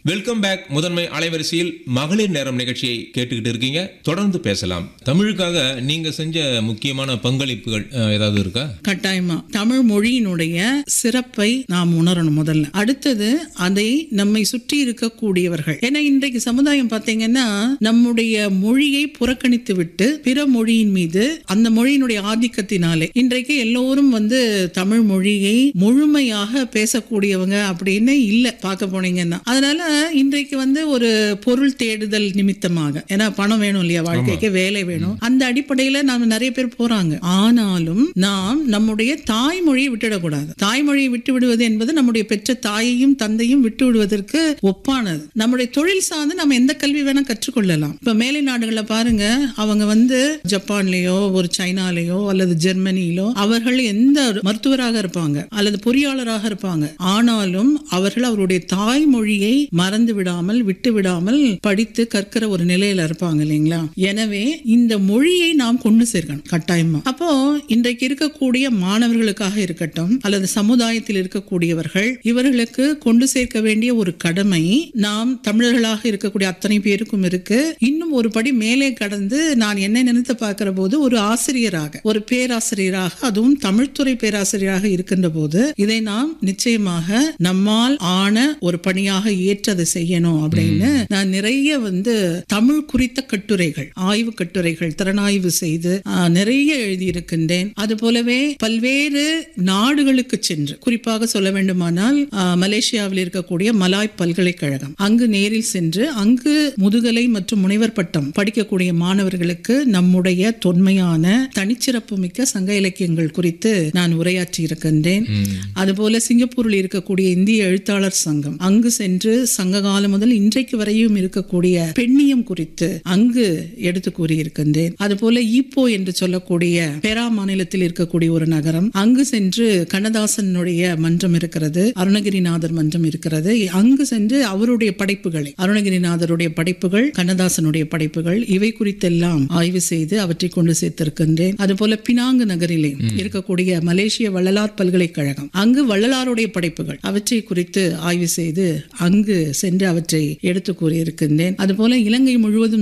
welcome back முதன்மை அலைவரிசையில் மகளிர் நேரம் நிகழ்ச்சியை கேட்டுக்கிட்டு இருக்கீங்க தொடர்ந்து பேசலாம் தமிழுக்காக நீங்க செஞ்ச முக்கியமான பங்களிப்புகள் அஹ், ஏதாவது இருக்கா கட்டாயமா தமிழ் மொழியினுடைய சிறப்பை நாம் உணரணும் முதல்ல அடுத்தது அதை நம்மை சுற்றி இருக்கக்கூடியவர்கள் ஏன்னா இன்றைக்கு சமுதாயம் பார்த்தீங்கன்னா நம்முடைய மொழியை புறக்கணித்து விட்டு பிற மொழியின் மீது அந்த மொழியினுடைய ஆதிக்கத்தினாலே இன்றைக்கு எல்லோரும் வந்து தமிழ் மொழியை முழுமையாக பேசக்கூடியவங்க அப்படின்னு இல்ல பார்க்க போனீங்கன்னா அதனால இன்றைக்கு வந்து ஒரு பொருள் தேடுதல் நிமித்தமாக ஏன்னா பணம் வேணும் இல்லையா வாழ்க்கைக்கு வேலை வேணும் அந்த அடிப்படையில நாம நிறைய பேர் போறாங்க ஆனாலும் நாம் நம்முடைய தாய்மொழியை விட்டுடக்கூடாது தாய்மொழியை விட்டு விடுவது என்பது நம்முடைய பெற்ற தாயையும் தந்தையும் விட்டு விடுவதற்கு ஒப்பானது நம்முடைய தொழில் சார்ந்து நம்ம எந்த கல்வி வேணா கற்றுக்கொள்ளலாம் இப்ப மேலை நாடுகள்ல பாருங்க அவங்க வந்து ஜப்பான்லயோ ஒரு சைனாலேயோ அல்லது ஜெர்மனியிலோ அவர்கள் எந்த மருத்துவராக இருப்பாங்க அல்லது பொறியாளராக இருப்பாங்க ஆனாலும் அவர்கள் அவருடைய தாய்மொழியை மறந்து விடாமல் விட்டு விடாமல் படித்து கற்கிற ஒரு நிலையில இருப்பாங்க இல்லைங்களா எனவே இந்த மொழியை நாம் கொண்டு சேர்க்கணும் கட்டாயமா அப்போ இன்றைக்கு இருக்கக்கூடிய மாணவர்களுக்காக இருக்கட்டும் அல்லது சமுதாயத்தில் இருக்கக்கூடியவர்கள் இவர்களுக்கு கொண்டு சேர்க்க வேண்டிய ஒரு கடமை நாம் தமிழர்களாக இருக்கக்கூடிய அத்தனை பேருக்கும் இருக்கு இன்னும் ஒரு படி மேலே கடந்து நான் என்ன நினைத்து பார்க்கிற போது ஒரு ஆசிரியராக ஒரு பேராசிரியராக அதுவும் தமிழ்துறை பேராசிரியராக இருக்கின்ற போது இதை நாம் நிச்சயமாக நம்மால் ஆன ஒரு பணியாக ஏற்று அதை செய்யணும் அப்படின்னு நான் நிறைய வந்து தமிழ் குறித்த கட்டுரைகள் ஆய்வு கட்டுரைகள் திறனாய்வு செய்து ஆஹ், நிறைய எழுதியிருக்கின்றேன் அது போலவே பல்வேறு நாடுகளுக்கு சென்று குறிப்பாக சொல்ல வேண்டுமானால் ஆஹ், மலேசியாவில் இருக்கக்கூடிய மலாய் பல்கலைக்கழகம் அங்கு நேரில் சென்று அங்கு முதுகலை மற்றும் முனைவர் பட்டம் படிக்கக்கூடிய மாணவர்களுக்கு நம்முடைய தொன்மையான தனிச்சிறப்பு மிக்க சங்க இலக்கியங்கள் குறித்து நான் உரையாற்றி இருக்கின்றேன் அதுபோல சிங்கப்பூரில் இருக்கக்கூடிய இந்திய எழுத்தாளர் சங்கம் அங்கு சென்று சங்க காலம் முதல் இன்றைக்கு வரையும் இருக்கக்கூடிய பெண்ணியம் குறித்து அங்கு எடுத்து கூறியிருக்கின்றேன் அதுபோல ஈப்போ என்று சொல்லக்கூடிய பெரா மாநிலத்தில் இருக்கக்கூடிய ஒரு நகரம் அங்கு சென்று கண்ணதாசனுடைய மன்றம் இருக்கிறது அருணகிரிநாதர் மன்றம் இருக்கிறது அங்கு சென்று அவருடைய படைப்புகளை அருணகிரிநாதருடைய படைப்புகள் கண்ணதாசனுடைய படைப்புகள் இவை குறித்தெல்லாம் ஆய்வு செய்து அவற்றை கொண்டு சேர்த்திருக்கின்றேன் அதுபோல பினாங்கு நகரிலே இருக்கக்கூடிய மலேசிய வள்ளலார் பல்கலைக்கழகம் அங்கு வள்ளலாருடைய படைப்புகள் அவற்றை குறித்து ஆய்வு செய்து அங்கு சென்று அவற்றை எடுத்து கூறியிருக்கின்றேன் அதுபோல இலங்கை முழுவதும்